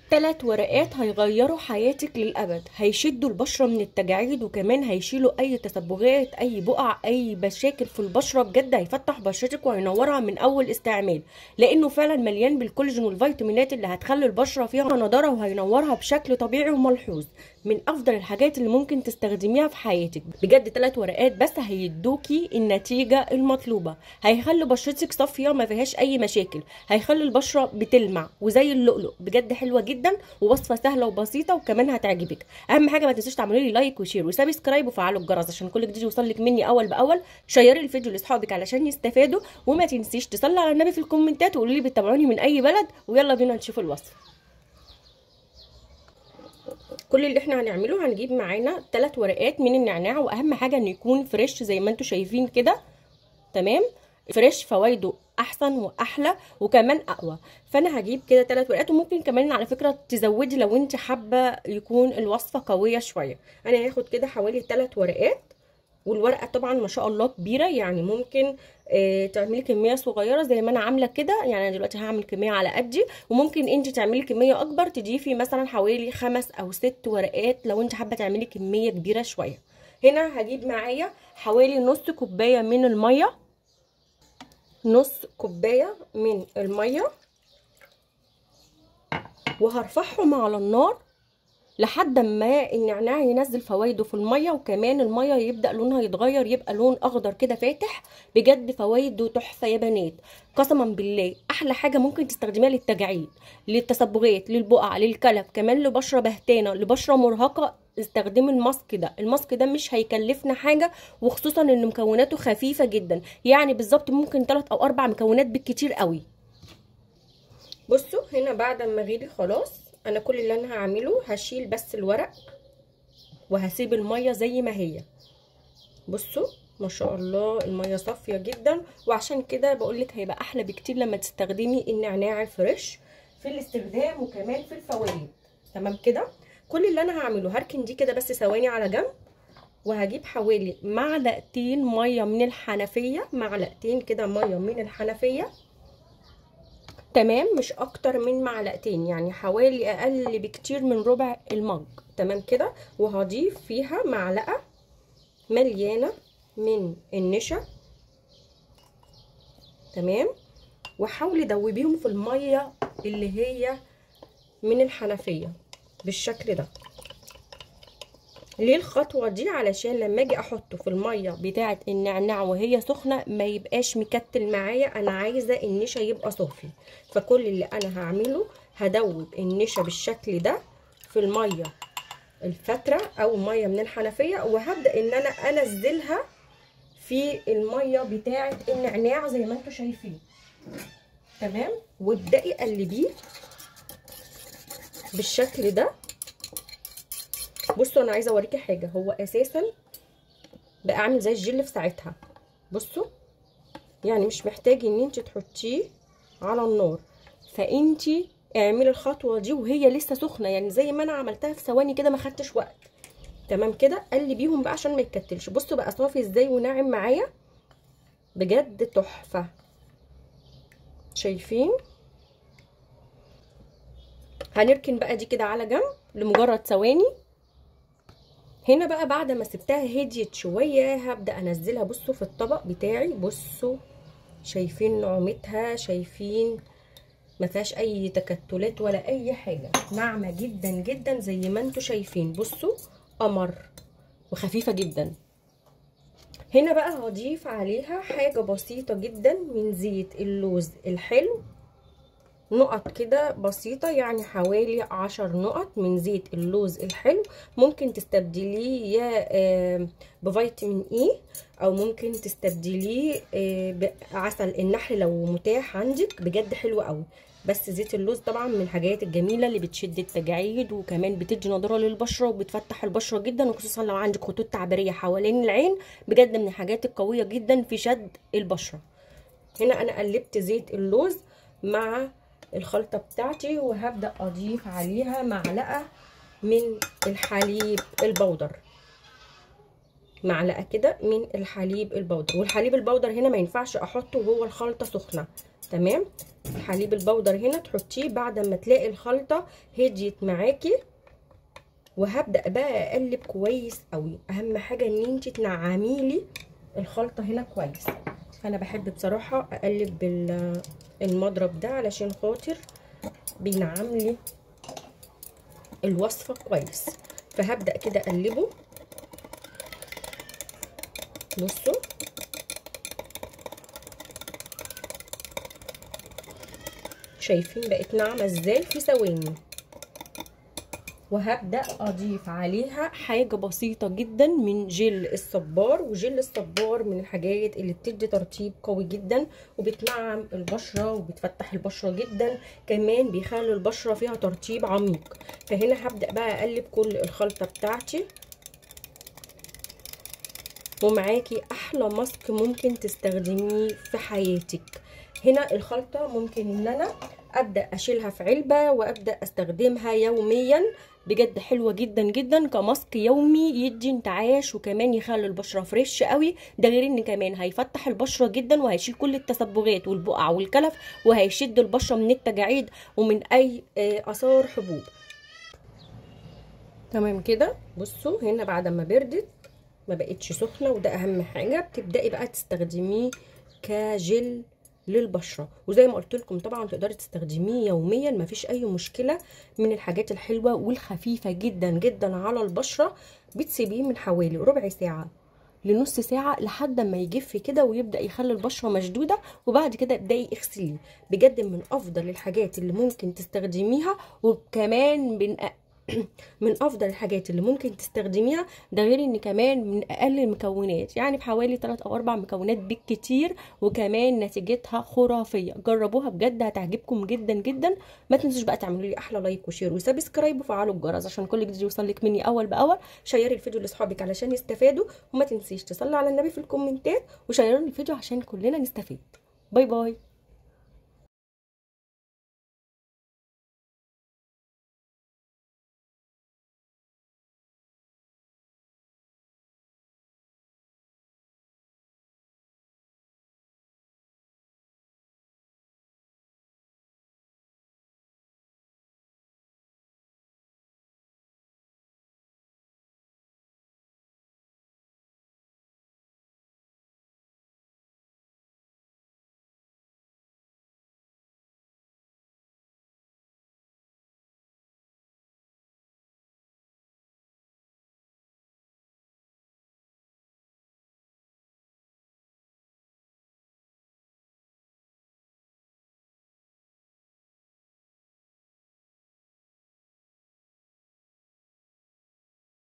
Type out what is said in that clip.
تلات ورقات هيغيروا حياتك للأبد هيشدوا البشرة من التجاعيد وكمان هيشيلوا أي تسبغات أي بقع أي مشاكل في البشرة بجد هيفتح بشرتك وهينورها من أول استعمال لأنه فعلا مليان بالكولاجين والفيتامينات اللي هتخلي البشرة فيها نضارة وهينورها بشكل طبيعي وملحوظ من أفضل الحاجات اللي ممكن تستخدميها في حياتك بجد تلات ورقات بس هيدوكي النتيجة المطلوبة هيخلوا بشرتك صافية ما فيهاش أي مشاكل هيخلي البشرة بتلمع وزي اللؤلؤ بجد حلوة جدا جدا ووصفه سهله وبسيطه وكمان هتعجبك اهم حاجه ما تنسوش تعملوا لي لايك وشير وسبسكرايب وفعلوا الجرس عشان كل جديد يوصل لك مني اول باول شيري الفيديو لاصحابك علشان يستفادوا وما تنسيش تصلي على النبي في الكومنتات وقولوا لي بتتابعوني من اي بلد ويلا بينا نشوف الوصفه كل اللي احنا هنعمله هنجيب معانا ثلاث ورقات من النعناع واهم حاجه انه يكون فريش زي ما انتم شايفين كده تمام فريش فوائده احسن واحلى وكمان اقوى فانا هجيب كده ثلاث ورقات وممكن كمان على فكره تزودي لو انت حابه يكون الوصفه قويه شويه انا هاخد كده حوالي ثلاث ورقات والورقه طبعا ما شاء الله كبيره يعني ممكن آه تعملي كميه صغيره زي ما انا عامله كده يعني انا دلوقتي هعمل كميه على قدي وممكن انت تعملي كميه اكبر تضيفي مثلا حوالي خمس او ست ورقات لو انت حابه تعملي كميه كبيره شويه هنا هجيب معايا حوالي نص كوبايه من الميه نص كوبايه من الميه وهرفعهم على النار لحد ما النعناع ينزل فوائده في الميه وكمان الميه يبدا لونها يتغير يبقى لون اخضر كده فاتح بجد فوائده تحفه يا بنات قسما بالله احلى حاجه ممكن تستخدميها للتجاعيد للتسبغات للبقع للكلف كمان لبشره بهتانه لبشره مرهقه استخدمي الماسك ده الماسك ده مش هيكلفنا حاجه وخصوصا ان مكوناته خفيفه جدا يعني بالظبط ممكن 3 او 4 مكونات بالكتير قوي بصوا هنا بعد ما غلي خلاص انا كل اللي انا هعمله هشيل بس الورق وهسيب الميه زي ما هي بصوا ما شاء الله الميه صافيه جدا وعشان كده بقولك هيبقى احلى بكتير لما تستخدمي النعناع الفريش في الاستخدام وكمان في الفوائد تمام كده كل اللي انا هعمله هركن دي كده بس ثواني على جنب وهجيب حوالي معلقتين ميه من الحنفيه معلقتين كده ميه من الحنفيه تمام مش اكتر من معلقتين يعني حوالي اقل بكتير من ربع المج تمام كده وهضيف فيها معلقه مليانه من النشا تمام وحاولي دوبيهم في الميه اللي هي من الحنفيه بالشكل ده ليه الخطوه دي علشان لما اجي احطه في الميه بتاعه النعناع وهي سخنه ما يبقاش مكتل معايا انا عايزه النشا يبقى صافي فكل اللي انا هعمله هدوب النشا بالشكل ده في الميه الفتره او ميه من الحنفيه وهبدا ان انا انزلها في الميه بتاعه النعناع زي ما انتم شايفين تمام وابدأي قلبيه بالشكل ده بصوا انا عايزه اوريكي حاجه هو اساسا بقى عامل زي الجل في ساعتها بصوا يعني مش محتاج ان انت تحطيه على النار فانتي اعملي الخطوه دي وهي لسه سخنه يعني زي ما انا عملتها في ثواني كده ما خدتش وقت تمام كده قلبيهم بقى عشان ما يتكتلش بصوا بقى صافي ازاي وناعم معايا بجد تحفه شايفين هنركن بقى دي كده على جنب لمجرد ثواني هنا بقى بعد ما سبتها هديت شويه هبدا انزلها بصوا في الطبق بتاعي بصوا شايفين نعومتها شايفين ما فيهاش اي تكتلات ولا اي حاجه ناعمه جدا جدا زي ما انتم شايفين بصوا قمر وخفيفه جدا هنا بقى هضيف عليها حاجه بسيطه جدا من زيت اللوز الحلو نقط كده بسيطة يعني حوالي عشر نقط من زيت اللوز الحلو ممكن تستبدليه يا بفيتامين اي او ممكن تستبدليه بعسل النحل لو متاح عندك بجد حلو قوي بس زيت اللوز طبعا من الحاجات الجميلة اللي بتشد التجاعيد وكمان بتدي نضارة للبشرة وبتفتح البشرة جدا وخصوصا لو عندك خطوط تعبيرية حوالين العين بجد من الحاجات القوية جدا في شد البشرة هنا انا قلبت زيت اللوز مع الخلطة بتاعتي وهبدأ أضيف عليها معلقة من الحليب البودر معلقة كده من الحليب البودر والحليب البودر هنا ما ينفعش أحطه وهو الخلطة سخنة تمام حليب البودر هنا تحطيه بعد ما تلاقي الخلطه هديت معاكي وهبدا بقى اقلب كويس قوي اهم حاجه ان انت تنعمي لي الخلطه هنا كويس فانا بحب بصراحه اقلب بالمضرب ده علشان خاطر بينعم لي الوصفه كويس فهبدا كده اقلبه بصوا شايفين بقت ناعمه ازاي في ثواني وهبدا اضيف عليها حاجه بسيطه جدا من جل الصبار وجل الصبار من الحاجات اللي بتدي ترطيب قوي جدا وبتنعم البشره وبتفتح البشره جدا كمان بيخلي البشره فيها ترطيب عميق فهنا هبدا بقى اقلب كل الخلطه بتاعتي ومعاكي احلى ماسك ممكن تستخدميه في حياتك هنا الخلطه ممكن ان انا ابدا اشيلها في علبه وابدا استخدمها يوميا بجد حلوه جدا جدا كماسك يومي يدي انتعاش وكمان يخلي البشره فريش قوي ده غير ان كمان هيفتح البشره جدا وهيشيل كل التسبغات والبقع والكلف وهيشد البشره من التجاعيد ومن اي اثار حبوب تمام كده بصوا هنا بعد ما بردت ما بقتش سخنه وده اهم حاجه بتبداي بقى تستخدميه كجل للبشره وزي ما قلت لكم طبعا تقدري تستخدميه يوميا ما فيش اي مشكله من الحاجات الحلوه والخفيفه جدا جدا على البشره بتسيبيه من حوالي ربع ساعه لنص ساعة لحد ما يجف كده ويبدأ يخلي البشرة مشدودة وبعد كده ابدأي اغسليه بجد من أفضل الحاجات اللي ممكن تستخدميها وكمان من من افضل الحاجات اللي ممكن تستخدميها ده غير ان كمان من اقل المكونات يعني بحوالي 3 او 4 مكونات بالكتير وكمان نتيجتها خرافيه جربوها بجد هتعجبكم جدا جدا ما تنسوش بقى تعملوا لي احلى لايك وشير وسبسكرايب وفعلوا الجرس عشان كل جديد يوصل لك مني اول باول شيري الفيديو لاصحابك علشان يستفادوا وما تنسيش تصلي على النبي في الكومنتات وشيروا الفيديو عشان كلنا نستفيد باي باي